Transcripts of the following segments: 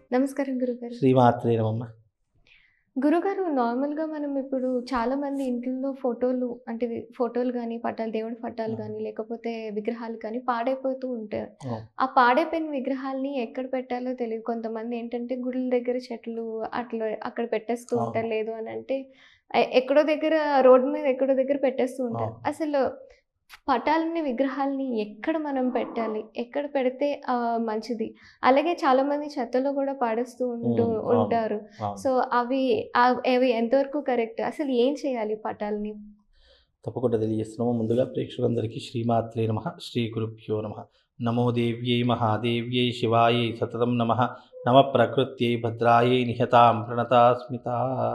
నమస్కారం గురుగారు శ్రీమాత్రే నమమ్మ గురుగారు నార్మల్గా మనం ఇప్పుడు చాలా మంది ఇంట్లో ఫోటోలు అంటే వి- ఫోటోలు కానీ పటాలు దేవుడి పటాలు ఆ. కానీ లేకపోతే విగ్రహాలు కానీ పాడైపోతూ ఉంటాయి ఆ. ఆ పాడైపోయిన విగ్రహాల్ని ఎక్కడ పెట్టాలో తెలియదు కొంతమంది ఏంటంటే గుడుల దగ్గర చెట్లు అట్లా అక్కడ పెట్టేస్తూ ఆ. ఉంటారు లేదు అని అంటే ఎ- ఎక్కడో దగ్గర రోడ్డు మీద ఎక్కడో దగ్గర పెట్టేస్తూ ఉంటారు ఆ. అసలు పటాలని విగ్రహాలని ఎక్కడ మనం పెట్టాలి ఎక్కడ పెడితే ఆ, మంచిది అలాగే చాలా మంది చెత్తలో కూడా పాడేస్తూ ఉంటూ ఉమ్, అవును. ఉంటారు అవును. సో అవి ఆ- అవి ఎంతవరకు కరెక్ట్ అసలు ఏం చేయాలి పటాలని తప్పకుండా తెలియజేస్తున్నాము ముందుగా ప్రేక్షకులందరికీ శ్రీమాత్రే నమ శ్రీ గురుభ్యో నమ నమో దేవ్యై మహాదేవ్యై శివాయై సతతం నమ నమ ప్రకృత్యై భద్రాయై నిహతాం ప్రణతాస్మిత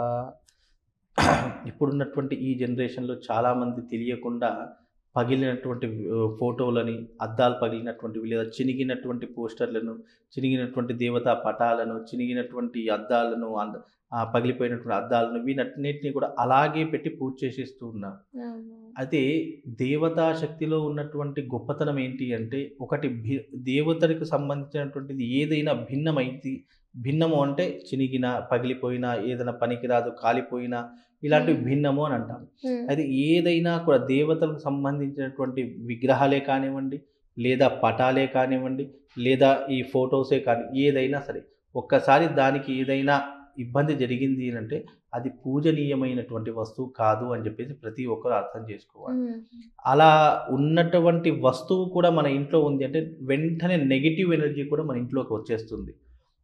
ఇప్పుడున్నటువంటి ఈ జనరేషన్లో చాలామంది తెలియకుండా పగిలినటువంటి ఆ, ఫోటోలని అద్దాలు పగిలినటువంటివి లేదా చినిగినటువంటి పోస్టర్లను చినిగినటువంటి దేవతా పటాలను చినిగినటువంటి అద్దాలను అంద- ఆ పగిలిపోయినటువంటి అద్దాలను వీటన్నిటిని కూడా అలాగే పెట్టి పూజ చేసేస్తూ ఉన్నారు అయితే దేవతా శక్తిలో ఉన్నటువంటి గొప్పతనం ఏంటి అంటే ఒకటి భి దేవతలకు సంబంధించినటువంటిది ఏదైనా భిన్నమైంది భిన్నము అంటే చినిగిన పగిలిపోయిన ఏదైనా పనికిరాదు కాలిపోయిన ఇలాంటివి Hmm. భిన్నము అని అంటాం ఉమ్, అయితే ఏదైనా కూడా దేవతలకు సంబంధించినటువంటి విగ్రహాలే కానివ్వండి లేదా పటాలే కానివ్వండి లేదా ఈ ఫొటోసే కానీ ఏదైనా సరే ఒక్కసారి దానికి ఏదైనా ఇబ్బంది జరిగింది అని అంటే అది పూజనీయమైనటువంటి వస్తువు కాదు అని చెప్పేసి ప్రతి ఒక్కరు అర్థం చేసుకోవాలి ఉమ్, అలా ఉన్నటువంటి వస్తువు కూడా మన ఇంట్లో ఉంది అంటే వెంటనే నెగిటివ్ ఎనర్జీ కూడా మన ఇంట్లోకి వచ్చేస్తుంది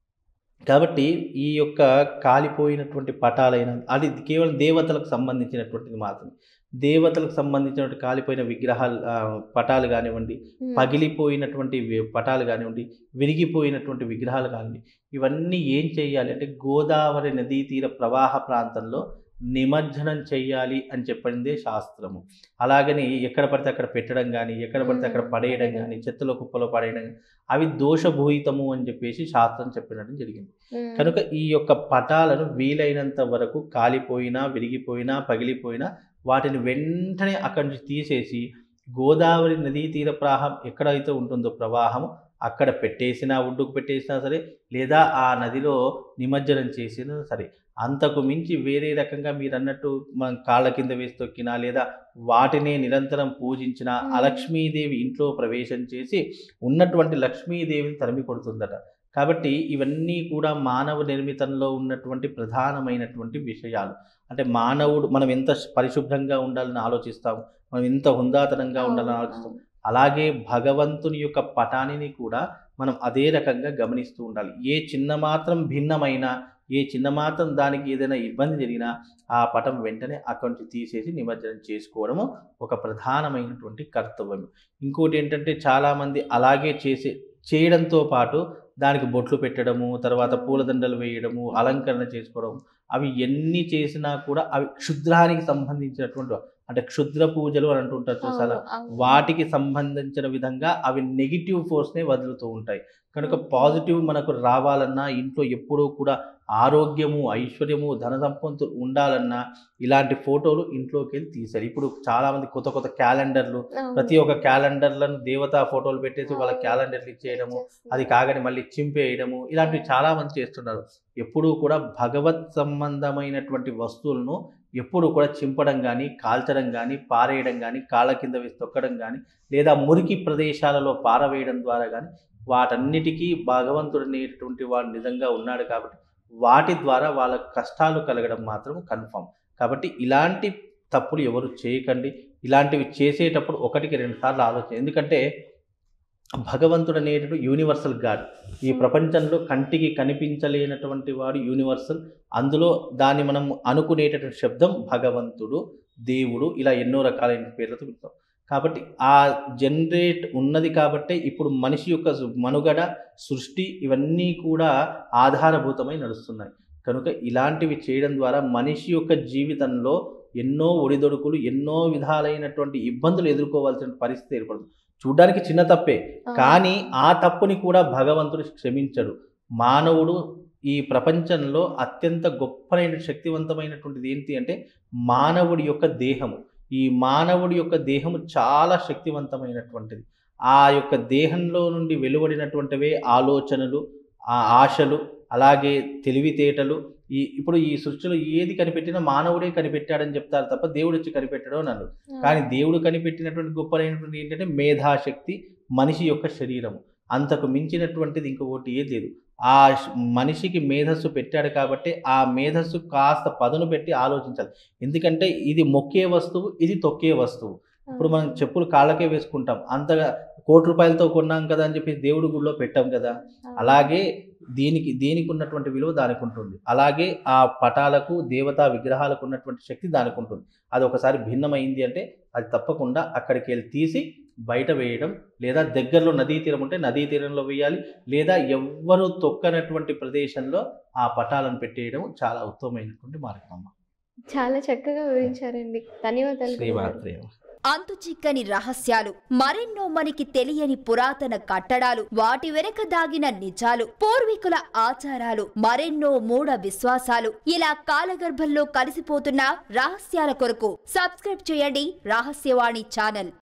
కాబట్టి ఈ యొక్క కాలిపోయినటువంటి పటాలైన అది కేవలం దేవతలకు సంబంధించినటువంటిది మాత్రమే దేవతలకు సంబంధించినటువంటి కాలిపోయిన విగ్రహాలు ఆ, పటాలు కానివ్వండి ఉమ్, పగిలిపోయినటువంటి వి- పటాలు కానివ్వండి విరిగిపోయినటువంటి విగ్రహాలు కానివ్వండి ఇవన్నీ ఏం చేయాలి అంటే గోదావరి నదీ తీర ప్రవాహ ప్రాంతంలో నిమజ్జనం చేయాలి అని చెప్పిందే శాస్త్రము అలాగని ఎక్కడ పడితే అక్కడ పెట్టడం కానీ ఎక్కడ పడితే అక్కడ మ్మ్. పడేయడం కానీ చెత్తలో కుప్పలో పడేయడం గానీ, అవి దోషభూయితము అని చెప్పేసి శాస్త్రం చెప్పినట్టు జరిగింది ఉమ్, కనుక ఈ యొక్క పటాలను వీలైనంత వరకు కాలిపోయినా విరిగిపోయినా పగిలిపోయినా వాటిని వెంటనే అక్కడి నుంచి తీసేసి గోదావరి నదీ తీర ప్రవాహం ఎక్కడైతే ఉంటుందో ప్రవాహం అక్కడ పెట్టేసినా ఒడ్డుకు పెట్టేసినా సరే లేదా ఆ నదిలో నిమజ్జనం చేసినా సరే అంతకు మించి వేరే రకంగా మీరు అన్నట్టు మనం కాళ్ళ కింద వేసి తొక్కినా లేదా వాటినే నిరంతరం పూజించిన మ్మ్. అలక్ష్మీదేవి ఇంట్లో ప్రవేశం చేసి ఉన్నటువంటి లక్ష్మీదేవిని తరిమి కొడుతుందట కాబట్టి ఇవన్నీ కూడా మానవ నిర్మితంలో ఉన్నటువంటి ప్రధానమైనటువంటి విషయాలు అంటే మానవుడు మనం ఎంత పరిశుభ్రంగా ఉండాలని ఆలోచిస్తాం మనం ఎంత హుందాతనంగా ఉండాలని అవును, ఆలోచిస్తాం అలాగే భగవంతుని యొక్క పటానిని కూడా మనం అదే రకంగా గమనిస్తూ ఉండాలి ఏ చిన్న మాత్రం భిన్నమైనా ఏ చిన్న మాత్రం దానికి ఏదైనా ఇబ్బంది జరిగినా ఆ పటం వెంటనే అక్కడి నుంచి తీసేసి నిమజ్జనం చేసుకోవడము ఒక ప్రధానమైనటువంటి కర్తవ్యం ఇంకోటి ఏంటంటే చాలామంది అలాగే చేసే చేయడంతో పాటు దానికి బొట్లు పెట్టడము తర్వాత పూలదండలు వేయడము అలంకరణ చేసుకోవడం అవి ఎన్ని చేసినా కూడా అవి క్షుద్రానికి సంబంధించినటువంటి అంటే క్షుద్ర పూజలు అని అంటుంటారు చూసారా అవును, అవును. వాటికి సంబంధించిన విధంగా అవి నెగిటివ్ ఫోర్స్నే వదులుతూ ఉంటాయి కనుక Okay. పాజిటివ్ మనకు రావాలన్నా ఇంట్లో ఎప్పుడూ కూడా ఆరోగ్యము ఐశ్వర్యము ధన సంపత్తులు ఉండాలన్నా ఇలాంటి ఫోటోలు ఇంట్లోకి వెళ్ళి తీశారు ఇప్పుడు చాలామంది కొత్త కొత్త క్యాలెండర్లు అవును. ప్రతి ఒక్క క్యాలెండర్లను దేవతా ఫోటోలు పెట్టేసి వాళ్ళ అవును. క్యాలెండర్లు ఇచ్చేయడము చేస్తున్నారు. అది కాగానే మళ్ళీ చింపేయడము ఇలాంటివి చాలా మంది చేస్తున్నారు ఎప్పుడూ కూడా భగవత్ సంబంధమైనటువంటి వస్తువులను ఎప్పుడు కూడా చింపడం కానీ కాల్చడం కానీ పారేయడం కానీ కాళ్ళ కింద వేసి తొక్కడం కానీ లేదా మురికి ప్రదేశాలలో పారవేయడం ద్వారా కానీ వాటన్నిటికీ భగవంతుడు అనేటువంటి వాడు నిజంగా ఉన్నాడు కాబట్టి వాటి ద్వారా వాళ్ళ కష్టాలు కలగడం మాత్రం కన్ఫర్మ్ కాబట్టి ఇలాంటి తప్పులు ఎవరు చేయకండి ఇలాంటివి చేసేటప్పుడు ఒకటికి రెండు సార్లు ఆలోచన ఎందుకంటే భగవంతుడు అనేటటువంటి యూనివర్సల్ గాడ్ ఈ ప్రపంచంలో కంటికి కనిపించలేనటువంటి వాడు యూనివర్సల్ అందులో దాన్ని మనం అనుకునేటటువంటి శబ్దం భగవంతుడు దేవుడు ఇలా ఎన్నో రకాలైన పేర్లతో పిలుస్తాం కాబట్టి ఆ జనరేట్ ఉన్నది కాబట్టే ఇప్పుడు మనిషి యొక్క సు- మనుగడ సృష్టి ఇవన్నీ కూడా ఆధారభూతమై నడుస్తున్నాయి కనుక ఇలాంటివి చేయడం ద్వారా మనిషి యొక్క జీవితంలో ఎన్నో ఒడిదొడుకులు ఎన్నో విధాలైనటువంటి ఇబ్బందులు ఎదుర్కోవాల్సిన పరిస్థితి ఏర్పడుతుంది చూడ్డానికి చిన్న తప్పే అవును. కానీ ఆ తప్పుని కూడా భగవంతుడు క్షమించడు మానవుడు ఈ ప్రపంచంలో అత్యంత గొప్పనైన శక్తివంతమైనటువంటిది ఏంటి అంటే మానవుడి యొక్క దేహము ఈ మానవుడి యొక్క దేహము చాలా శక్తివంతమైనటువంటిది ఆ యొక్క దేహంలో నుండి వెలువడినటువంటివే ఆలోచనలు ఆ ఆశలు అలాగే తెలివితేటలు ఈ ఇప్పుడు ఈ సృష్టిలో ఏది కనిపెట్టినా మానవుడే కనిపెట్టాడని చెప్తారు తప్ప దేవుడు వచ్చి కనిపెట్టాడు అని అన్నారు కానీ దేవుడు కనిపెట్టినటువంటి గొప్పలైనటువంటి ఏంటంటే మేధాశక్తి మనిషి యొక్క శరీరము అంతకు మించినటువంటిది ఇంకొకటి ఏది లేదు ఆ శ్- మనిషికి మేధస్సు పెట్టాడు కాబట్టి ఆ మేధస్సు కాస్త పదును పెట్టి ఆలోచించాలి ఎందుకంటే ఇది మొక్కే వస్తువు ఇది తొక్కే వస్తువు ఇప్పుడు మనం చెప్పులు కాళ్ళకే వేసుకుంటాం అంతగా కోటి రూపాయలతో కొన్నాం కదా అని చెప్పి దేవుడి గుడిలో పెట్టాం కదా అలాగే దీనికి దీనికి ఉన్నటువంటి విలువ దానికి ఉంటుంది అలాగే ఆ పటాలకు దేవతా విగ్రహాలకు ఉన్నటువంటి శక్తి దానికి ఉంటుంది అది ఒకసారి భిన్నమైంది అంటే అది తప్పకుండా అక్కడికి వెళ్ళి తీసి బయట వేయడం లేదా దగ్గరలో నదీ తీరం ఉంటే నదీ తీరంలో వేయాలి లేదా ఎవ్వరు తొక్కనటువంటి ప్రదేశంలో ఆ పటాలను పెట్టేయడం చాలా ఉత్తమమైనటువంటి మార్గం అమ్మ చాలా చక్కగా వివరించారండి ధన్యవాదాలు గురుగారు. శ్రీమాత్రే అంతు చిక్కని రహస్యాలు మరెన్నో మనకి తెలియని పురాతన కట్టడాలు వాటి వెనక దాగిన నిజాలు పూర్వీకుల ఆచారాలు మరెన్నో మూఢ విశ్వాసాలు ఇలా కాలగర్భంలో కలిసిపోతున్న రహస్యాల కొరకు సబ్స్క్రైబ్ చేయండి రహస్యవాణి ఛానల్